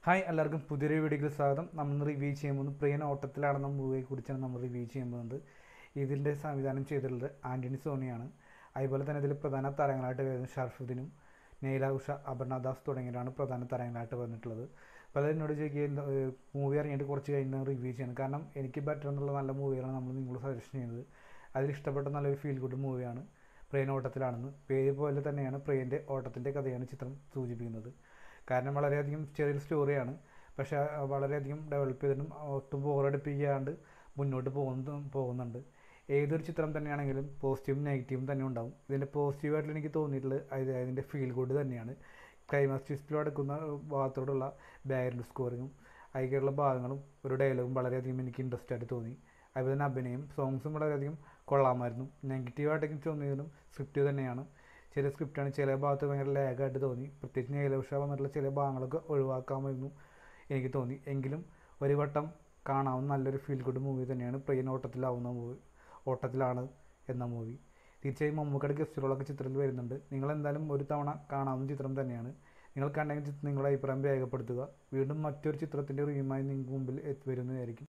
hi എല്ലാവർക്കും പുതിയൊരു വീഡിയോയ്ക്ക് സ്വാഗതം നമ്മൾ റിവ്യൂ ചെയ്യുമ്പോൾ പ്രിയൻ ഓട്ടത്തിലാണെന്ന മൂവിയെ കുറിച്ചാണ് നമ്മൾ റിവ്യൂ ചെയ്യാൻ പോകുന്നത് ഇതിൻ്റെ സംവിധാനം ചെയ്തിട്ടുള്ളത് ആൻ്റണി സോണിയാണ് അതുപോലെ തന്നെ ഇതിൽ പ്രധാന താരങ്ങളായിട്ട് വരുന്നത് ഷർഫുദ്ദീനും നെയ്ല ഉഷ അപർണ ദാസ് തുടങ്ങിയവരാണ് പ്രധാന താരങ്ങളായിട്ട് വന്നിട്ടുള്ളത് പലരും എന്നോട് ചോദിക്കുക മൂവി ഇറങ്ങിയിട്ട് കുറച്ച് കഴിഞ്ഞ് റിവ്യൂ ചെയ്യണം കാരണം എനിക്ക് ബെറ്റർ എന്നുള്ള നല്ല മൂവികളാണ് നമ്മൾ നിങ്ങൾ സജഷൻ ചെയ്യുന്നത് അതിൽ ഇഷ്ടപ്പെട്ട നല്ലൊരു ഫീൽ ഗുഡ് മൂവിയാണ് പ്രിയൻ ഓട്ടത്തിലാണെന്ന് പേര് പോലെ തന്നെയാണ് പ്രിയൻ്റെ ഓട്ടത്തിൻ്റെ കഥയാണ് ചിത്രം സൂചിപ്പിക്കുന്നത് കാരണം വളരെയധികം ചെറിയൊരു സ്റ്റോറിയാണ് പക്ഷേ ആ വളരെയധികം ഡെവലപ്പ് ചെയ്തിട്ടും ഒട്ടും ബോറടിപ്പിക്കാണ്ട് മുന്നോട്ട് പോകുന്ന പോകുന്നുണ്ട് ഏതൊരു ചിത്രം തന്നെയാണെങ്കിലും പോസിറ്റീവും നെഗറ്റീവും തന്നെ ഉണ്ടാവും ഇതിൻ്റെ പോസിറ്റീവായിട്ട് എനിക്ക് തോന്നിയിട്ടുള്ളത് അത് അതിൻ്റെ ഫീൽ ഗുഡ് തന്നെയാണ് ക്ലൈമാക്സ് ട്വിസ്റ്റിലും അടുക്കുന്ന ഭാഗത്തോടുള്ള ബാക്ക്ഗ്രൗണ്ട് സ്കോറിങ്ങും അതിലുള്ള ഭാഗങ്ങളും ഒരു ഡയലോഗും വളരെയധികം എനിക്ക് ഇൻട്രസ്റ്റ് ആയിട്ട് തോന്നി അതുപോലെ തന്നെ അഭിനയം സോങ്സും വളരെയധികം കൊള്ളാമായിരുന്നു നെഗറ്റീവായിട്ട് എനിക്ക് തോന്നിയതിലും സ്ക്രിപ്റ്റ് തന്നെയാണ് ചില സ്ക്രിപ്റ്റാണ് ചില ഭാഗത്ത് ഭയങ്കര ലാഗായിട്ട് തോന്നി പ്രത്യേകിച്ച് നീലവിഷ വന്നിട്ടുള്ള ചില ഭാഗങ്ങളൊക്കെ ഒഴിവാക്കാമായിരുന്നു എനിക്ക് തോന്നി എങ്കിലും ഒരു വട്ടം കാണാവുന്ന നല്ലൊരു ഫീൽ ഗുഡ് മൂവി തന്നെയാണ് പ്രിയൻ ഓട്ടത്തിലാവുന്ന മൂവി ഓട്ടത്തിലാണ് എന്ന മൂവി തീർച്ചയായും മമ്മൂക്കയുടെ ഗസ്റ്റുകളൊക്കെ ചിത്രത്തിൽ വരുന്നുണ്ട് നിങ്ങൾ എന്തായാലും ഒരു തവണ കാണാവുന്ന ചിത്രം തന്നെയാണ് നിങ്ങൾ കണ്ടെങ്കിൽ നിങ്ങളുടെ അഭിപ്രായം രേഖപ്പെടുത്തുക വീണ്ടും മറ്റൊരു ചിത്രത്തിൻ്റെ റിവ്യൂമായി നിങ്ങൾക്ക് മുമ്പിൽ എത്തി വരുന്നതായിരിക്കും